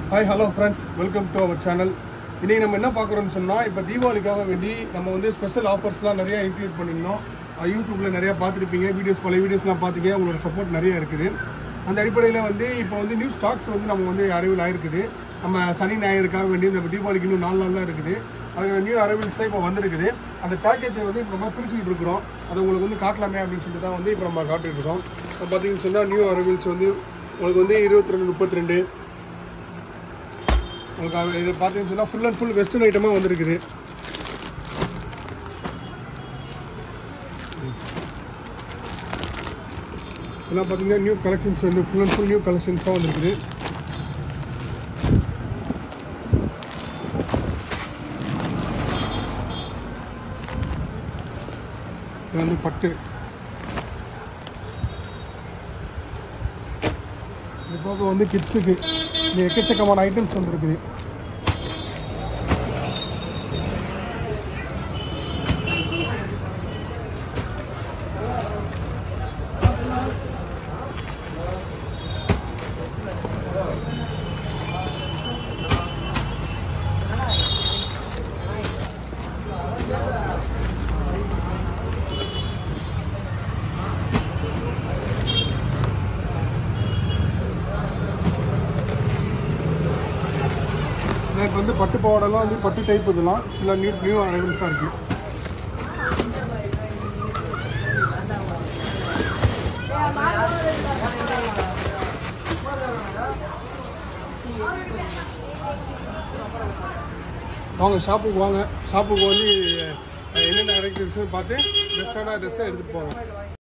hi hello friends welcome to our channel இன்றைக்கி நம்ம என்ன பார்க்குறோம்னு சொன்னால் இப்போ தீபாவளிக்காக வேண்டி நம்ம வந்து ஸ்பெஷல் ஆஃபர்ஸ்லாம் நிறைய இன்க்ளூட் பண்ணியிருந்தோம் அஹ் யூடியூப்பில் நிறையா பார்த்துருப்பீங்க வீடியோஸ் பல வீடியோஸ்லாம் பார்த்துங்க உங்களோட சப்போர்ட் நிறைய இருக்குது அந்த அடிப்படையில் வந்து இப்போ வந்து நியூ ஸ்டாக்ஸ் வந்து நம்ம வந்து அரைவில் ஆயிருக்குது நம்ம சனி ஞாயிறுக்காக வேண்டி இந்த தீபாவளிக்கு இன்னும் நாலு நாள் தான் இருக்குது அது நியூ அரைவல்ஸாக இப்போ வந்திருக்குது அந்த பேக்கேஜை வந்து இப்போ நம்ம பிரிச்சுக்கிட்டு இருக்கிறோம் அதை உங்களுக்கு வந்து காட்டலாமே அப்படின்னு சொல்லிட்டு தான் வந்து இப்போ நம்ம காட்டிட்டு இருக்கோம் இப்போ பார்த்தீங்கன்னு சொன்னால் நியூ அரைவல்ஸ் வந்து உங்களுக்கு வந்து இருபத்தி ரெண்டு முப்பத்தி ரெண்டு உங்களுக்கு அது- இது பார்த்தீங்கன்னு சொன்னால் ஃபுல் அண்ட் ஃபுல் வெஸ்டர்ன் ஐட்டமாக வந்திருக்குது இதெல்லாம் பார்த்தீங்கன்னா நியூ கலெக்ஷன்ஸ் வந்து ஃபுல் அண்ட் ஃபுல் நியூ கலெக்ஷன்ஸாக வந்திருக்குது இது வந்து பட்டு இது போக வந்து கிட்ஸுக்கு இந்த எக்கச்சக்கமான ஐட்டம்ஸ் வந்துருக்குது எனக்கு வந்து பட்டு பாவாடெல்லாம் வந்து பட்டு டைப் இதெல்லாம் ஃபுல்லாக நியூ நியூ அரைவல்ஸாக இருக்குது வாங்க ஷாப்புக்கு வாங்க ஷாப்புக்கு வந்து அஹ், என்னென்ன ஐட்டம்ஸ் பார்த்து பெஸ்ட்டான ட்ரெஸ்ஸை எடுத்துகிட்டு போங்க